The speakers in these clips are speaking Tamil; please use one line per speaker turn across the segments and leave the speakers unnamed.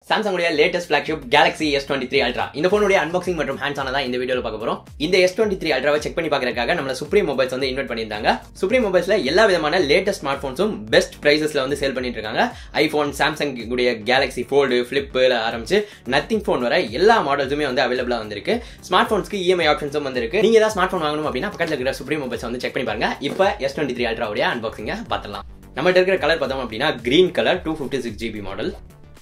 சாம்சங்குடைய latest flagship Galaxy S twenty three ultra இந்த ஃபோனுடைய அன்பாக்சிங் மற்றும் ஹேண்ட்ஸ் ஆனதா இந்த வீடியோவில் பார்க்க போறோம் இந்த எஸ் டுவெண்ட்டி த்ரீ அல்ட்ராவை செக் பண்ணி பார்க்கறதுக்காக நம்மள சுப்ரீம் மொபைல்ஸ் வந்து இன்வைட் பண்ணியிருந்தாங்க சுப்ரீம் மொபைல்ஸ்ல எல்லா விதமான லேட்டஸ்ட் ஸ்மார்ட் ஃபோன்ஸும் பெஸ்ட் பிரைசஸ்ல வந்து சேல் பண்ணிட்டு இருக்காங்க ஐபோன் சாம்சங் உடைய கேலக்ஸி ஃபோல்டு ஃபிளிப்ல ஆரம்பிச்சு நத்திங் ஃபோன் வரை எல்லா மாடல்ஸுமே வந்து அவைலபிளா வந்திருக்கு ஸ்மார்ட் ஃபோன்ஸ்க்கு இஎம்ஐ ஆப்ஷன்ஸும் வந்திருக்கு நீங்க ஏதாவது ஸ்மார்ட் ஃபோன் வாங்கணும் அப்படின்னா பக்கத்தில் இருக்கிற சுப்ரீம் மொபைல்ஸ் வந்து செக் பண்ணி பாருங்க இப்போ எஸ் டுவெண்ட்டி த்ரீ அல்ட்ராவுடைய அன்பாக்சிங்க பார்த்துலாம் நம்மகிட்ட இருக்கிற கலர் பார்த்தோம் அப்படின்னா green colour two fifty six GB model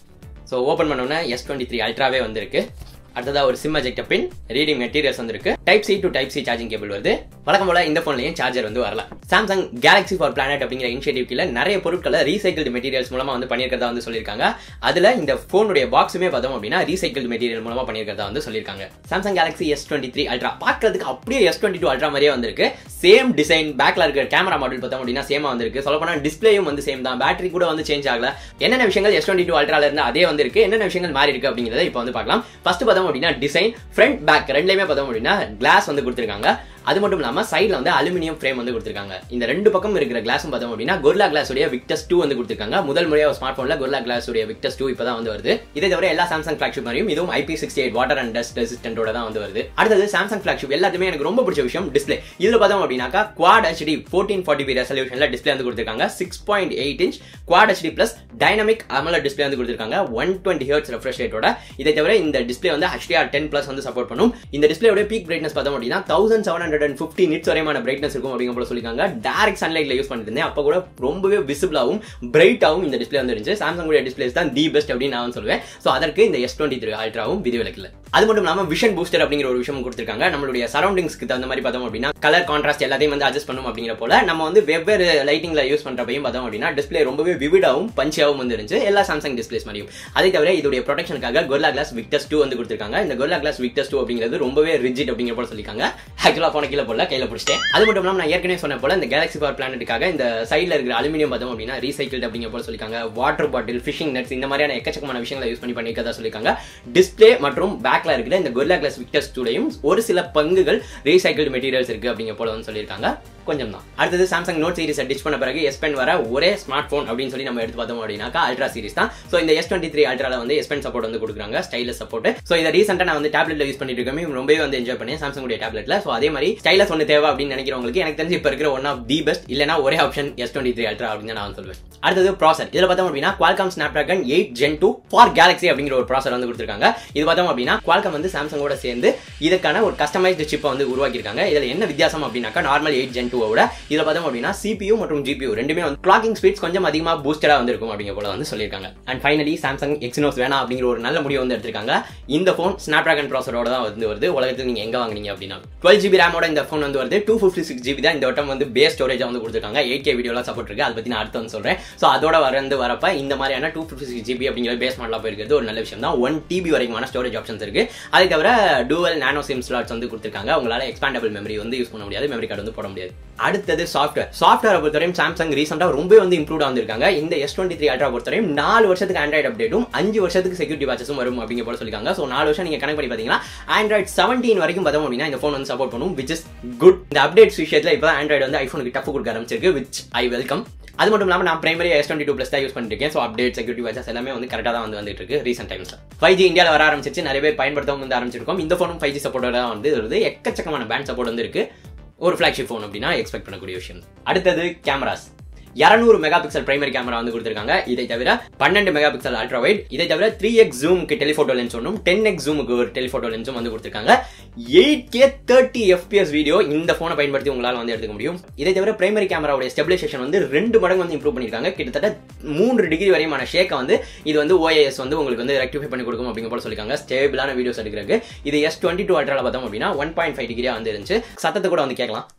so open பண்ணோன்னே எஸ் டுவெண்ட்டி த்ரீ அல்ட்ராவே வந்திருக்கு அடுத்ததா ஒரு SIM ejector pin reading materials வந்திருக்கு type C to type C charging cable வருது வழக்கம் போல இந்த போன்லயும் சார்ஜர் வந்து வரல சாம்சங் கேலக்ஸி ஃபார் பிளானட் அப்படிங்கிற இனிஷியேட்டிவ் கீழ நிறைய பொருட்களை ரீசைக்கிள்டு மெட்டீரியல்ஸ் மூலமா வந்து பண்ணியிருக்கிறதா வந்து சொல்லியிருக்காங்க அதுல இந்த போனுடைய பாக்ஸுமே பார்த்தோம் அப்படின்னா ரீசைக்கிள்டு மெட்டீரியல் மூலமா பண்ணியிருக்கிறதா வந்து சொல்லியிருக்காங்க Samsung Galaxy S twenty three Ultra பார்க்கறதுக்கு அப்படியே எஸ் டுவெண்ட்டி டூ அல்ட்ரா மாதிரியே வந்திருக்கு சேம் டிசைன் பேக்ல இருக்கிற கேமரா மாடல் பார்த்தோம் அப்படின்னா சேமா வந்திருக்கு சொல்ல போனா டிஸ்பிளேயும் வந்து சேம் தான் பேட்டரி கூட வந்து சேஞ்ச் ஆகல என்னென்ன விஷயங்கள் எஸ் டுவெண்ட்டி டூ அல்ட்ரால இருந்து அதே வந்து இருக்கு என்னென்ன விஷயங்கள் மாறி இருக்கு அப்படிங்கிறத இப்போ வந்து பார்க்கலாம் ஃபர்ஸ்ட் பார்த்தோம் அப்படின்னா டிசைன் ஃப்ரண்ட் பேக் ரெண்டுலயுமே பார்த்தோம் அப்படின்னா கிளாஸ் வந்து கொடுத்துருக்காங்க அது மட்டும் இல்லாம சைட்ல வந்து அலுமினியம் ஃப்ரேம் வந்து கொடுத்துருக்காங்க இந்த ரெண்டு பக்கம் இருக்கிற கிளாஸும் பார்த்தோம் அப்படின்னா கொர்லா கிளாஸ் உடைய விக்டஸ் டூ வந்து கொடுத்துருக்காங்க முதல் முறையாக ஸ்மார்ட் போன்ல கொர்லா கிளாஸ் உடைய விக்டஸ் டூ இப்பதான் வந்து வருது இதை தவிர எல்லா சாம்சங் ஃபிளாக்ஷிப் மாதிரியும் இதுவும் IP sixty eight water and dust ரெசிஸ்டன்டோட தான் வந்து வருது அடுத்தது சாம்சங் ஃபிளாக்ஷிப் எல்லாத்துமே எனக்கு ரொம்ப பிடிச்ச விஷயம் டிஸ்பிளே இதுல பார்த்தோம் அப்படின்னாக்கா quad HD fourteen forty P ரெசல்யூஷன்ல டிஸ்பிளே வந்து கொடுத்துருக்காங்க six point eight inch quad HD plus dynamic AMOLED display வந்து கொடுத்துருக்காங்க ஒன் டுவெண்ட்டி ஹர்ட்ஸ் ரெஃப்ரெஷ் ரேட்டோட இதை தவிர இந்த டிஸ்பிளே வந்து ஹெச்டிஆர் டென் பிளஸ் வந்து சப்போர்ட் பண்ணும் இந்த டிஸ்பிளேயோட பீக் பிரைட்னஸ் பார்த்தோம் அப்படின்னா thousand seven hundred and fifty nits வரையான பிரைட்னஸ் இருக்கும் அப்படிங்க போல சொல்லிருக்காங்க டைரக்ட் சன்லைட்ல யூஸ் பண்ணிட்டு இருந்தேன் அப்போ கூட ரொம்பவே விசிபிளாகவும் பிரைட்டாகவும் இந்த டிஸ்பிளே வந்து இருந்துச்சு சாம்சங் உடைய டிஸ்பிளேஸ் தான் தி பெஸ்ட் அப்படின்னு நான் சொல்லுவேன் ஸோ அதற்கு இந்த எஸ் டுவெண்ட்டி த்ரீ அல்ட்ராவும் விதிவிலக்கில் அது மட்டும் இல்லாமல் விஷன் பூஸ்டர் அப்படிங்கிற ஒரு விஷயம் கொடுத்துருக்காங்க நம்மளுடைய சரௌண்டிங்ஸ்க்கு தகுந்த மாதிரி பார்த்தோம் அப்படின்னா கலர் கான்ட்ராஸ்ட் எல்லாத்தையும் வந்து அட்ஜஸ்ட் பண்ணும் அப்படிங்கிற போல நம்ம வந்து வெவ்வேறு லைட்டிங்ல யூஸ் பண்றப்பையும் பார்த்தோம் அப்படின்னா டிஸ்பிளே ரொம்பவே விவிடாவும் பஞ்சியாகவும் வந்து இருந்துச்சு எல்லா சாம்சங் டிஸ்பிளேஸ் மாதிரியும் அதே தவிர இதோடைய ப்ரொடெக்ஷனுக்காக கொர்லா கிளாஸ் விக்டஸ் டூ வந்து கொடுத்துருக்காங்க இந்த கொர்லா கிளாஸ் விக்டஸ் டூ அப்படிங்கிறது ரொம்பவே ரிஜிட் அப்படிங்கிற போல சொல்லியிருக்காங்க ஆக்சுவலாக போன கீழே போல கையில் பிடிச்சிட்டேன் அது மட்டும் இல்லாமல் நான் ஏற்கனவே சொன்ன போல இந்த கேலக்ஸி ஃபார் பிளானட்டுக்காக இந்த சைடில் இருக்கிற அலுமினியம் பார்த்தோம் அப்படின்னா ரீசைக்கிள் அப்படிங்கிற போல சொல்லியிருக்காங்க வாட்டர் பாட்டில் ஃபிஷிங் நெட்ஸ் இந்த மாதிரியான எக்கச்சக்கமான விஷயங்களை யூஸ் பண்ணி பண்ணிக்கிறதா சொல்லியிருக்காங்க டிஸ்பிளே மற்றும் பேக்ல இருக்கிற இந்த கொர்லா கிளாஸ் விக்டர்ஸ் டூலையும் ஒரு சில பங்குகள் ரீசைக்கிள் மெட்டீரியல்ஸ் இருக்கு அப்படிங்கிற போல வந்து சொல்லியிருக்காங்க கொஞ்சம் தான் அடுத்தது சாம்சங் நோட் சீரிஸ் டிச் பண்ண பிறகு எஸ் பென் வர ஒரே ஸ்மார்ட் ஃபோன் அப்படின்னு சொல்லி நம்ம எடுத்து பார்த்தோம் அப்படின்னாக்கா அல்ட்ரா சீரிஸ் தான் ஸோ இந்த எஸ் டுவெண்ட்டி த்ரீ அல்ட்ரால வந்து எஸ் பென் சப்போர்ட் வந்து கொடுக்குறாங்க ஸ்டைலஸ் சப்போர்ட் ஸோ இதை ரீசெண்டாக நான் வந்து டேப்லெட்ல யூஸ் பண்ணிட்டு இருக்கேன் ரொம்பவே வந்து என்ஜாய் பண்ணேன் சாம்சங் உடைய டேப்லெட்ல ஸோ அதே மாதிரி ஸ்டைலஸ் ஒன்று தேவை அப்படின்னு நினைக்கிறவங்களுக்கு எனக்கு தெரிஞ்சு இப்போ இருக்கிற ஒன் ஆஃப் தி பெஸ்ட் இல்லைனா ஒரே option S twenty three Ultra அப்படின்னு நான் சொல்லுவேன் அடுத்தது ப்ராசர் இதில் பார்த்தோம் அப்படின்னா Qualcomm Snapdragon eight gen two for Galaxy அப்படிங்கிற ஒரு ப்ராசர் வந்து கொடுத்துருக்காங்க இது பார்த்தோம் அப்படின்னா குவால்காம் வந்து சாம்சங்கோட சேர்ந்து இதுக்கான ஒரு கஸ்டமைஸ்டு சிப்பை வந்து உருவாக்கியிருக்காங்க இதில் என்ன வித்தியாசம் அப்படின்னாக்கா நார்மல் எயிட் ஜென் டூவோட இதில் பார்த்தோம் அப்படின்னா சிபியூ மற்றும் ஜிபியூ ரெண்டுமே வந்து கிளாக்கிங் ஸ்பீட்ஸ் கொஞ்சம் அதிகமாக பூஸ்டராக வந்திருக்கும் அப்படிங்கிற போல வந்து சொல்லியிருக்காங்க அண்ட் ஃபைனலி சாம்சங் எக்ஸினோஸ் வேணாம் அப்படிங்கிற ஒரு நல்ல முடிவு வந்து எடுத்திருக்காங்க இந்த ஃபோன் ஸ்னாப் டிராகன் ப்ராசரோட தான் வந்து வருது உலகத்துக்கு நீங்கள் எங்கே வாங்குனீங்க அப்படின்னா டுவெல் ஜிபி ரேமோட இந்த ஃபோன் வந்து வருது டூ ஃபிஃப்டி சிக்ஸ் ஜிபி தான் இந்த வட்டம் வந்து பேஸ் ஸ்டோரேஜ் வந்து கொடுத்துருக்காங்க எயிட் கே வீடியோலாம் சப்போர்ட் இருக்கு அதை பற்றி நான் அடுத்து வந்து சொல்கிறேன் ஸோ அதோட வந்து வரப்ப இந்த மாதிரியான டூ ஃபிஃப்டி சிக்ஸ் ஜிபி அப்படிங்கிற பேஸ் மாடலாக போயிருக்கிறது ஒரு நல்ல விஷயம் தான் ஒன் டிபி வரைக்குமான ஸ்டோரேஜ் ஆப்ஷன்ஸ் இருக்கு அதை தவிர டூவல் நானோ சிம் ஸ்லாட்ஸ் வந்து கொடுத்துருக்காங்க உங்களால் எக்ஸ்பாண்டபிள் மெமரி வந்து யூஸ் பண்ண முடியாது மெமரி கார்டு வந்து போட முடியாது அடுத்தது சாஃப்ட்வேர் சாஃப்ட்வேர் பொறுத்தவரையும் சாம்சங் ரீசெண்டாக ரொம்ப வந்து இம்ப்ரூவ் வந்திருக்காங்க இந்த எஸ் டுவெண்ட்டி த்ரீ அல்ட்ரா பொறுத்தவரையும் நாலு வருஷத்துக்கு ஆண்ட்ராய்டு அப்டேட்டும் அஞ்சு வருஷத்துக்கு செக்யூரிட்டி வாட்சஸும் வரும் அப்படிங்கிற போல சொல்லிருக்காங்க ஸோ நாலு வருஷம் நீங்க கணக்கு பண்ணி பார்த்தீங்கன்னா ஆண்ட்ராய்ட் செவன்டீன் வரைக்கும் பார்த்தோம் அப்படின்னா இந்த ஃபோன் வந்து சப்போர்ட் பண்ணும் விச் இஸ் குட் இந்த அப்டேட்ஸ் விஷயத்தில் இப்போ ஆண்ட்ராய்டு வந்து ஐஃபோனுக்கு டஃப் கொடுக்க ஆரம்பிச்சிருக்கு விச் ஐ வெல்கம் அது மட்டும் இல்லாமல் நான் primary S twenty two plus தான் யூஸ் பண்ணிருக்கேன் ஸோ அப்டேட் செக்யூரிட்டி வாட்சஸ் எல்லாமே வந்து கரெக்டாக தான் வந்து வந்துட்டு இருக்கு ரீசென்ட் டைம்ஸ்ல ஃபைவ் ஜி இந்தியாவில் வர ஆரம்பிச்சிச்சு நிறைய பேர் பயன்படுத்தவும் வந்து ஆரம்பிச்சிருக்கோம் இந்த ஃபோனும் ஃபைவ் ஜி சப்போர்ட்டோட தான் வந்து வருது எக்கச்சக்கமான பேண்ட் சப்போர்ட் வந்து இருக்கு ஒரு ஃபிளாக்ஷிப் ஃபோன் அப்படின்னா எக்ஸ்பெக்ட் பண்ணக்கூடிய விஷயம் அடுத்தது கேமராஸ் இரநூறு மெகா பிக்சல் பிரைமரி கேமரா வந்து கொடுத்துருக்காங்க இதை தவிர பன்னெண்டு மெகா பிக்சல் அல்ட்ரா வைட் இதை தவிர த்ரீ எக்ஸ் ஜூமுக்கு டெலிஃபோட்டோ லென்ஸ் ஒன்றும் டென் எக்ஸ் ஜூமுக்கு ஒரு டெலிஃபோட்டோ லென்ஸும் வந்து கொடுத்துருக்காங்க eight K thirty FPS video இந்த ஃபோனை பயன்படுத்தி உங்களால் வந்து எடுத்துக்க முடியும் இதை தவிர பிரைமரி கேமராவுடைய ஸ்டெபிலைசேஷன் வந்து ரெண்டு மடங்கு வந்து இம்ப்ரூவ் பண்ணியிருக்காங்க கிட்டத்தட்ட மூன்று டிகிரி வரையுமான ஷேக்கை வந்து இது வந்து ஓஏஎஸ் வந்து உங்களுக்கு வந்து ரெக்டிஃபை பண்ணி கொடுக்கும் அப்படிங்கிற போல சொல்லியிருக்காங்க ஸ்டேபிளான வீடியோஸ் எடுக்கிறதுக்கு இது எஸ் டுவெண்ட்டி டூ அல்ட்ரால பார்த்தோம் அப்படின்னா ஒன் பாயிண்ட் ஃபைவ் டிகிரியா வந்து இருந்துச்சு சத்தத்தை கூட வந்து கேட்கலாம்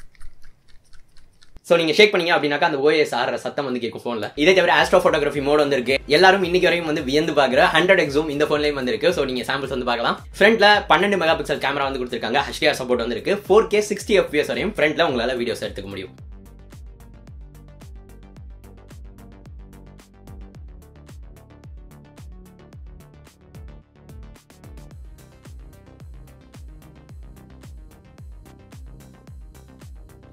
ஸோ நீங்க ஷேக் பண்ணீங்க அப்படின்னாக்கா அந்த ஓஎஸ் ஆடுற சத்தம் வந்து கேட்கும் ஃபோன்ல இதே தவிர ஆஸ்ட்ரோ ஃபோட்டோகிராஃபி மோட் வந்திருக்கு எல்லாரும் இன்னைக்கு வரையும் வந்து வியந்து பாக்குற ஹண்ட்ரட் எக்ஸும் இந்த ஃபோன்லயும் வந்திருக்கு ஸோ நீங்க சாம்பிள்ஸ் வந்து பார்க்கலாம் ஃப்ரண்ட்ல பன்னெண்டு மெகா பிக்சல் கேமரா வந்து கொடுத்துருக்காங்க ஹெச்டிஆர் சப்போர்ட் வந்திருக்கு ஃபோர் கே சிக்ஸ்டி எஃபிஎஸ் வரையும் ஃப்ரண்ட்ல உங்களால வீடியோஸ் எடுத்துக்க முடியும்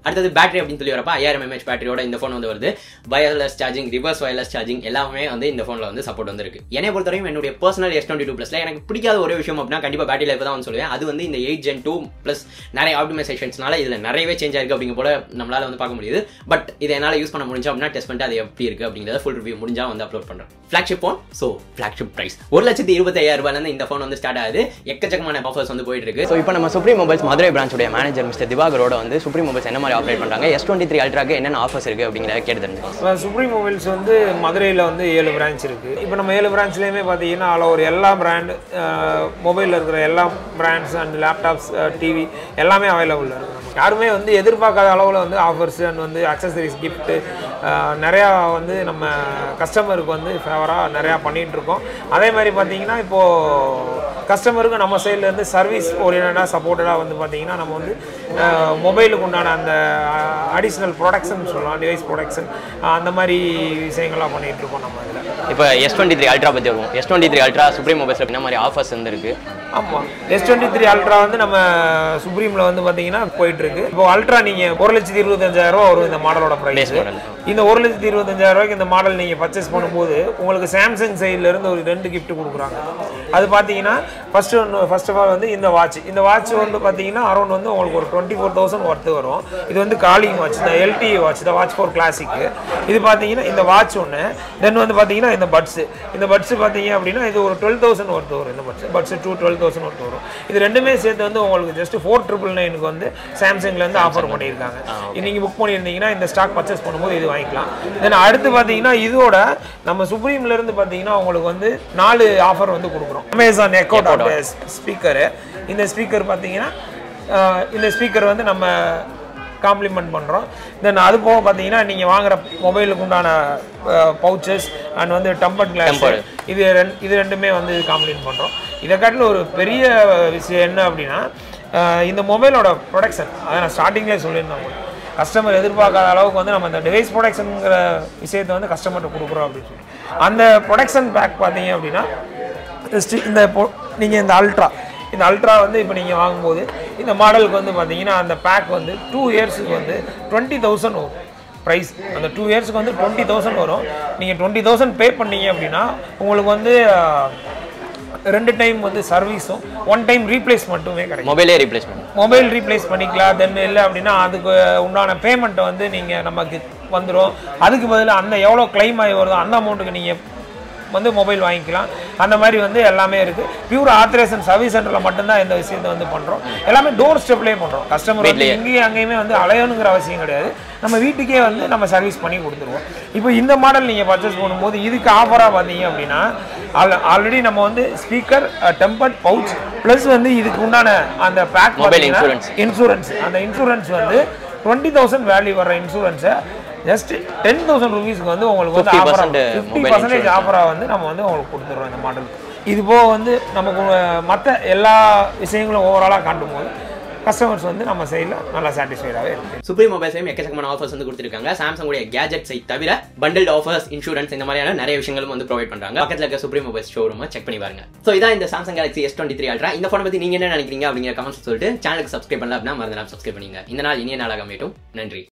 அடுத்தது பேட்டரி அப்படின்னு சொல்லி வரப்ப ஐயாயிரம் எம்ஏஹெச் பேட்டரியோட இந்த ஃபோன் வந்து வருது wireless charging reverse wireless charging எல்லாமே வந்து இந்த ஃபோனில் வந்து சப்போர்ட் வந்துருக்கு என்னை பொறுத்தவரைக்கும் என்னுடைய பர்சனல் எஸ் டுவெண்ட்டி டூ ப்ளஸ்ல எனக்கு பிடிக்காத ஒரே விஷயம் அப்படின்னா கண்டிப்பாக பேட்டரி லைஃப் தான் வந்து சொல்லுவேன் அது வந்து இந்த எயிட் ஜென் டூ ப்ளஸ் நிறைய ஆப்டிமைசேஷன்ஸ்னால இதில் நிறையவே சேஞ்ச் ஆயிருக்கு அப்படிங்க போல நம்மளால வந்து பார்க்க முடியுது பட் இதை என்னால் யூஸ் பண்ண முடிஞ்சா அப்படின்னா டெஸ்ட் பண்ணிட்டு அது எப்படி இருக்கு அப்படிங்கிறத ஃபுல் ரிவ்யூ முடிஞ்சா வந்து அப்லோட் பண்ணுறேன் flagship phone so flagship price ஒரு லட்சத்தி இருபத்தையாயிரம் ரூபாயிலேருந்து இந்த ஃபோன் வந்து ஸ்டார்ட் ஆகுது எக்கச்சக்கமான ஆஃபர்ஸ் வந்து போயிட்டு இருக்கு ஸோ இப்போ நம்ம சுப்ரீம் மொபைல்ஸ் மதுரை பிரான்ச்சுடைய மேனேஜர் மிஸ்டர் திவாகரோட வந்து சுப்ரீம் மொபைல்ஸ் என்ன மாதிரி ஆப்ரேட் பண்ணுறாங்க எஸ் டுவெண்ட்டி த்ரீ அல்ட்ராக்கு என்னென்ன ஆஃபர்ஸ் இருக்கு அப்படிங்கிறத கேட்டு தெரிஞ்சுக்கலாம்
சுப்ரீம் மொபைல்ஸ் வந்து மதுரையில் வந்து ஏழு பிரான்ச் இருக்குது இப்போ நம்ம ஏழு பிரான்ச்லேயுமே பார்த்தீங்கன்னா அதில் ஒரு எல்லா பிராண்ட் மொபைலில் இருக்கிற எல்லா பிராண்ட்ஸ் அண்ட் லேப்டாப்ஸ் டிவி எல்லாமே அவைலபிள் இருக்குது நமக்கு யாருமே வந்து எதிர்பார்க்காத அளவில் வந்து ஆஃபர்ஸ் அண்ட் வந்து அக்சசரிஸ் கிஃப்ட்டு நிறையா வந்து நம்ம கஸ்டமருக்கு வந்து ஃபேவராக நிறையா பண்ணிகிட்டு இருக்கோம் அதே மாதிரி பார்த்தீங்கன்னா இப்போது கஸ்டமருக்கு நம்ம சைட்லேருந்து சர்வீஸ் ஓரியன்டாக சப்போர்ட்டடாக வந்து பார்த்தீங்கன்னா நம்ம வந்து மொபைலுக்கு உண்டான அந்த அடிஷ்னல் ப்ரொடக்ஷன் சொல்லலாம் டிவைஸ் ப்ரொடக்ஷன் அந்த மாதிரி விஷயங்கள்லாம் பண்ணிகிட்டு இருக்கோம் நம்ம இதில்
இப்போ எஸ் டுவெண்ட்டி த்ரீ அல்ட்ரா பற்றி வருவோம் S twenty three ultra supreme mobiles என்ன மாதிரி ஆஃபர்ஸ் வந்து இருக்கு
ஆமாம் எஸ் டுவெண்ட்டி த்ரீ அல்ட்ரா வந்து நம்ம சுப்ரீமில் வந்து பார்த்தீங்கன்னா போயிட்டு இருக்கு இப்போ அல்ட்ரா நீங்கள் ஒரு லட்சத்தி இருபத்தஞ்சாயிரம் ரூபா வரும் இந்த மாடலோட ப்ரைஸ்
Base model.
இந்த ஒரு லட்சத்தி இருபத்தஞ்சாயிரம் ரூபாய்க்கு இந்த மாடல் நீங்கள் பர்ச்சேஸ் பண்ணும்போது உங்களுக்கு சாம்சங் சைடுல இருந்து ஒரு ரெண்டு gift கொடுக்குறாங்க அது பார்த்தீங்கன்னா ஃபர்ஸ்ட் ஒன்று ஃபர்ஸ்ட் ஆஃப் ஆல் வந்து இந்த வாட்ச் இந்த வாட்ச் வந்து பார்த்தீங்கன்னா அரௌண்ட் வந்து உங்களுக்கு ஒரு டுவெண்ட்டி ஃபோர் தௌசண்ட் ஒர்த்து வரும் இது வந்து காலிங் வாட்ச் இந்த எல்டி வாட்ச் இந்த வாட்ச் ஃபோர் கிளாசிக் இது பார்த்தீங்கன்னா இந்த வாட்ச் ஒன்று தென் வந்து பார்த்தீங்கன்னா இந்த பட்ஸ் இந்த பட்ஸ் பார்த்தீங்க அப்படின்னா இது ஒரு டுவெல் தௌசண்ட் ஒர்த்து வரும் இந்த buds buds two twelve thousand worth வரும் இது ரெண்டுமே சேர்த்து வந்து உங்களுக்கு ஜஸ்ட் ஃபோர் ட்ரிபிள் நைனுக்கு வந்து சாம்சங்லேருந்து ஆஃபர் பண்ணியிருக்காங்க நீங்கள் புக் பண்ணியிருந்தீங்கன்னா இந்த ஸ்டாக் பர்ச்சேஸ் பண்ணும்போது இது வாங்கிக்கலாம் தென் அடுத்து பார்த்தீங்கன்னா இதோட நம்ம சுப்ரீம்ல இருந்து பார்த்தீங்கன்னா உங்களுக்கு வந்து நாலு ஆஃபர் வந்து கொடுக்குறோம் அமேசான் எக்கோட் ஸ்பீக்கரு இந்த ஸ்பீக்கர் பார்த்தீங்கன்னா அஹ், இந்த ஸ்பீக்கர் வந்து நம்ம காம்ப்ளிமெண்ட் பண்ணுறோம் தென் அது போக பார்த்தீங்கன்னா நீங்கள் வாங்குற மொபைலுக்கு உண்டான பவுச்சஸ் அண்ட் வந்து டம்பர் கிளாஸ்
Tempered.
இது ரெண்டு இது ரெண்டுமே வந்து காம்ப்ளிமெண்ட் பண்ணுறோம் இதை காட்டிலும் ஒரு பெரிய விஷயம் என்ன அப்படின்னா அஹ், இந்த மொபைலோட ப்ரொடக்ஷன் அதை நான் ஸ்டார்டிங்லேயே சொல்லியிருந்தேன் உங்களுக்கு கஸ்டமர் எதிர்பார்க்காத அளவுக்கு வந்து நம்ம இந்த டிவைஸ் ப்ரொடக்ஷனுங்கிற விஷயத்தை வந்து கஸ்டமர்கிட்ட கொடுக்குறோம் அப்படின்னு சொல்லி அந்த ப்ரொடக்ஷன் பேக் பார்த்தீங்க அப்படின்னா just இந்த நீங்கள் இந்த அல்ட்ரா இந்த அல்ட்ரா வந்து இப்போ நீங்கள் வாங்கும்போது இந்த மாடலுக்கு வந்து பார்த்தீங்கன்னா அந்த பேக் வந்து டூ இயர்ஸுக்கு வந்து டுவெண்ட்டி தௌசண்ட் வரும் ப்ரைஸ் அந்த டூ இயர்ஸ்க்கு வந்து டுவெண்ட்டி தௌசண்ட் வரும் நீங்கள் டுவெண்ட்டி தௌசண்ட் பே பண்ணீங்க அப்படின்னா உங்களுக்கு வந்து அஹ், ரெண்டு டைம் வந்து சர்வீஸும் ஒன் டைம் ரீப்ளேஸ் மட்டுமே கிடைக்கும்
மொபைலே ரீப்ளேஸ்மெண்ட்
மொபைல் ரீப்ளேஸ் பண்ணிக்கலாம் தென் இல்லை அப்படின்னா அதுக்கு உண்டான பேமெண்ட்டை வந்து நீங்கள் நமக்கு வந்துடும் அதுக்கு பதிலாக அந்த எவ்வளோ claim ஆகி வருதோ அந்த அமௌண்ட்டுக்கு நீங்கள் வந்து மொபைல் வாங்கிக்கலாம் அந்த மாதிரி வந்து எல்லாமே இருக்குது பியூர் ஆத்தரேஷன் சர்வீஸ் சென்டரில் மட்டும்தான் இந்த விஷயத்தை வந்து பண்ணுறோம் எல்லாமே டோர் ஸ்டெப்லேயே பண்ணுறோம் கஸ்டமர் வந்து எங்கேயும் அங்கேயுமே வந்து அலையணுங்கிற அவசியம் கிடையாது நம்ம வீட்டுக்கே வந்து நம்ம சர்வீஸ் பண்ணி கொடுத்துருவோம் இப்போ இந்த மாடல் நீங்கள் பர்ச்சேஸ் பண்ணும்போது இதுக்கு ஆஃபராக பார்த்தீங்க அப்படின்னா ஆல்ரெடி நம்ம வந்து ஸ்பீக்கர் டெம்பர்ட் பவுச் ப்ளஸ் வந்து இதுக்கு உண்டான அந்த பேக்
Mobile insurance.
இன்சூரன்ஸ் அந்த இன்சூரன்ஸ் வந்து டுவெண்ட்டி தௌசண்ட் வேல்யூ வர இன்சூரன்ஸை ஜஸ்ட் டென் தௌசண்ட் ருபீஸ்க்கு வந்து உங்களுக்கு வந்து
50%
ஆஃபர் ஃபிஃப்டி
mobile
பர்சன்டேஜ் ஆஃபராக வந்து நம்ம வந்து உங்களுக்கு கொடுத்துட்றோம் இந்த மாடல் இது போக வந்து நமக்கு மற்ற எல்லா விஷயங்களும் ஓவராலாக காட்டும் போது கஸ்டமர்ஸ் வந்து நம்ம சைடில் நல்லா சாட்டிஸ்ஃபைடாகவே இருக்கு
சுப்ரீம் மொபைல்ஸ்லையும் எக்கச்சக்கமான ஆஃபர்ஸ் வந்து கொடுத்துருக்காங்க சாம்சங் உடைய கேஜெட்ஸை தவிர பண்டல்ட் ஆஃபர்ஸ் இன்சூரன்ஸ் இந்த மாதிரியான நிறைய விஷயங்களும் வந்து ப்ரொவைட் பண்றாங்க பக்கத்துல இருக்க சுப்ரீம் மொபைல்ஸ் ஷோரூம் செக் பண்ணி பாருங்க ஸோ இதான் இந்த Samsung Galaxy S twenty three ultra இந்த ஃபோனை பத்தி நீங்க என்ன நினைக்கிறீங்க அப்படிங்கிற கமெண்ட்ஸ் சொல்லிட்டு சேனலுக்கு சப்ஸ்கிரைப் பண்ணல அப்படின்னா மறந்து சப்ஸ்கிரைப் பண்ணுங்க இந்த நாள் இனிய நாளாக அமையட்டும் நன்றி